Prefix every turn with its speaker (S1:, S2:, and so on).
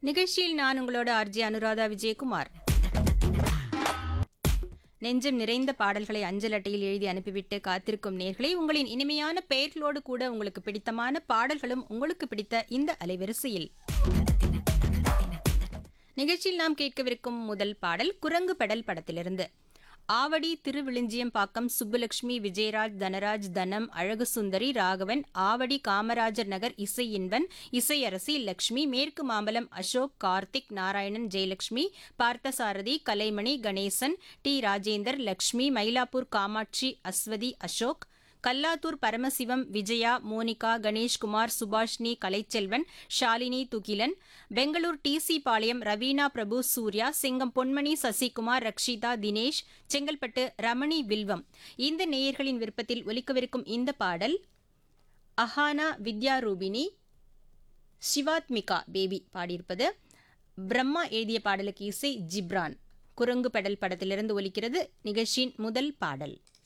S1: நிகழ்ச்சியில் நான் உங்களோட ஆர்ஜி அனுராதா விஜயகுமார் நெஞ்சம் நிறைந்த பாடல்களை அஞ்சல் அட்டையில் எழுதி அனுப்பிவிட்டு காத்திருக்கும் நேர்களை உங்களின் இனிமையான பெயர்களோடு கூட உங்களுக்கு பிடித்தமான பாடல்களும் உங்களுக்கு பிடித்த இந்த அலைவரிசையில் நிகழ்ச்சியில் நாம் கேட்கவிருக்கும் முதல் பாடல் குரங்கு பெடல் படத்திலிருந்து ஆவடி திருவிழிஞ்சியம்பாக்கம் சுப்புலட்சுமி விஜயராஜ் தனராஜ் தனம் அழகு சுந்தரி ராகவன் ஆவடி காமராஜர் நகர் இசை இன்பன் இசையரசி லட்சுமி மேற்கு Mambalam Ashok Karthik Narayanan Jayalakshmi Parthasarathy Kalaimani Ganesan T Rajendar Lakshmi Mylapore Kamakshi Aswathi Ashok Kallathur Paramasivam Vijaya Monica Ganeshkumar Subhashini Kalaiselvan Shalini Thugilan Bangalore T C Palayam Raveena Prabhu Surya Singam Ponmani Sasikumar Rakshitha Dinesh Chengalpattu Ramani வில்வம் இந்த நேயர்களின் விருப்பத்தில் ஒலிக்கவிருக்கும் இந்த பாடல் அஹானா வித்யா ரூபினி சிவாத்மிகா பேபி பாடியிருப்பது பிரம்மா எழுதிய பாடலுக்கு இசை ஜிப்ரான் குரங்கு பெடல் படத்திலிருந்து ஒலிக்கிறது நிகழ்ச்சியின் முதல் பாடல்